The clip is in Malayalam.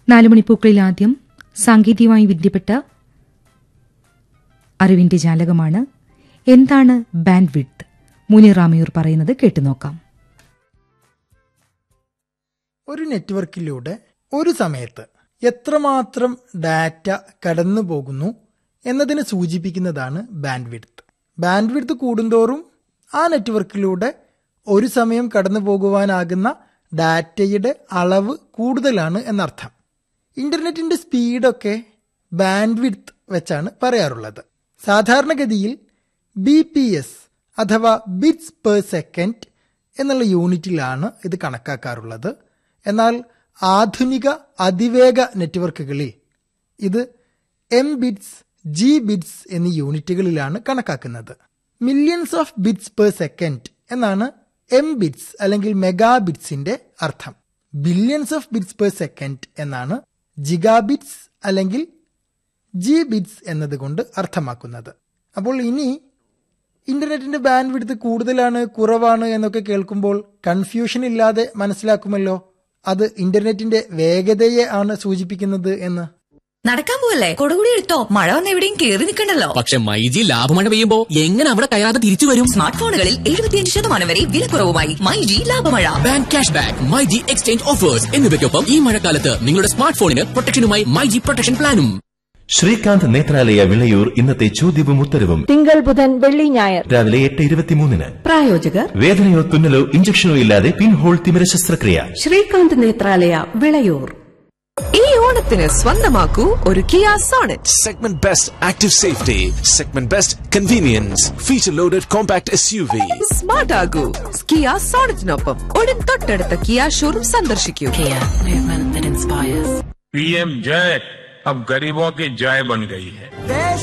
നാലുമണിപ്പൂക്കളിൽ ആദ്യം സാങ്കേതികമായി വിദ്യപ്പെട്ട അറിവിന്റെ ജാലകമാണ് എന്താണ് ബാൻഡ് വിഡ്ത്ത് മുനിറാമിയൂർ പറയുന്നത് കേട്ടുനോക്കാം ഒരു നെറ്റ്വർക്കിലൂടെ ഒരു സമയത്ത് എത്രമാത്രം ഡാറ്റ കടന്നു പോകുന്നു എന്നതിനെ സൂചിപ്പിക്കുന്നതാണ് ബാൻഡ് വിഡ്ത്ത് ബാൻഡ് വിഡ്ത്ത് കൂടുന്തോറും ആ നെറ്റ്വർക്കിലൂടെ ഒരു സമയം കടന്നു പോകുവാനാകുന്ന ഡാറ്റയുടെ അളവ് കൂടുതലാണ് എന്നർത്ഥം ഇന്റർനെറ്റിന്റെ സ്പീഡൊക്കെ ബാൻഡ് വിഡ്ത്ത് വെച്ചാണ് പറയാറുള്ളത് സാധാരണഗതിയിൽ ബി പി എസ് അഥവാ ബിറ്റ്സ് പെർ സെക്കൻഡ് എന്നുള്ള യൂണിറ്റിലാണ് ഇത് കണക്കാക്കാറുള്ളത് എന്നാൽ ആധുനിക അതിവേഗ നെറ്റ്വർക്കുകളിൽ ഇത് എം ബിറ്റ്സ് ജി ബിറ്റ്സ് എന്നീ യൂണിറ്റുകളിലാണ് കണക്കാക്കുന്നത് millions of bits per second എന്നാണ് എം ബിറ്റ്സ് അല്ലെങ്കിൽ മെഗാ ബിറ്റ്സിന്റെ അർത്ഥം billions of bits per second എന്നാണ് ജിഗാ ബിറ്റ്സ് അല്ലെങ്കിൽ ജി ബിറ്റ്സ് എന്നതുകൊണ്ട് അർത്ഥമാക്കുന്നത് അപ്പോൾ ഇനി ഇന്റർനെറ്റിന്റെ ബാൻഡ് വിടുത്ത് കൂടുതലാണ് കുറവാണ് എന്നൊക്കെ കേൾക്കുമ്പോൾ കൺഫ്യൂഷൻ ഇല്ലാതെ മനസ്സിലാക്കുമല്ലോ അത് ഇന്റർനെറ്റിന്റെ വേഗതയെ ആണ് സൂചിപ്പിക്കുന്നത് എന്ന് നടക്കാൻ പോവല്ലേ കൊടുകൂടി എടുത്തോ മഴ വന്ന് എവിടെയും കേറി നിൽക്കണ്ടല്ലോ പക്ഷെ മൈജി ലാഭമഴ പെയ്യുമ്പോ എങ്ങനെ അവിടെ കയറാതെ തിരിച്ചു വരും സ്മാർട്ട് ഫോണുകളിൽ എഴുപത്തിയഞ്ച് ശതമാനം വരെ വിലക്കുറവുമായി മൈ ജി ലാഭമഴ bank cash back my G exchange offers എന്നിവയ്ക്കൊപ്പം ഈ മഴക്കാലത്ത് നിങ്ങളുടെ സ്മാർട്ട് ഫോണിന് പ്രൊട്ടക്ഷനുമായി മൈജി പ്രൊട്ടക്ഷൻ പ്ലാനും ശ്രീകാന്ത് നേത്രാലയ വിളയൂർ ഇന്നത്തെ ചോദ്യവും ഉത്തരവും തിങ്കൾ ബുധൻ വെള്ളി ഞായർ രാവിലെ എട്ട് ഇരുപത്തിമൂന്നിന് പ്രായോജകർ വേദനയോ തുന്നലോ ഇഞ്ചക്ഷനോ ഇല്ലാതെ പിൻഹോൾ തിമിര ശസ്ത്രക്രിയ ശ്രീകാന്ത് നേത്രാലയ വിളയൂർ ഈ ഓണത്തിന് സ്വന്തമാക്കൂ ഒരു Kia Sonet Segment Best Active Safety, Segment Best Convenience, Feature Loaded Compact SUV. Smart ആകൂ കിയ സോണറ്റിനൊപ്പം ഉടൻ തൊട്ടടുത്ത കിയ ഷോറൂം സന്ദർശിക്കൂ पीएम जय अब गरीबों की जय बन गई है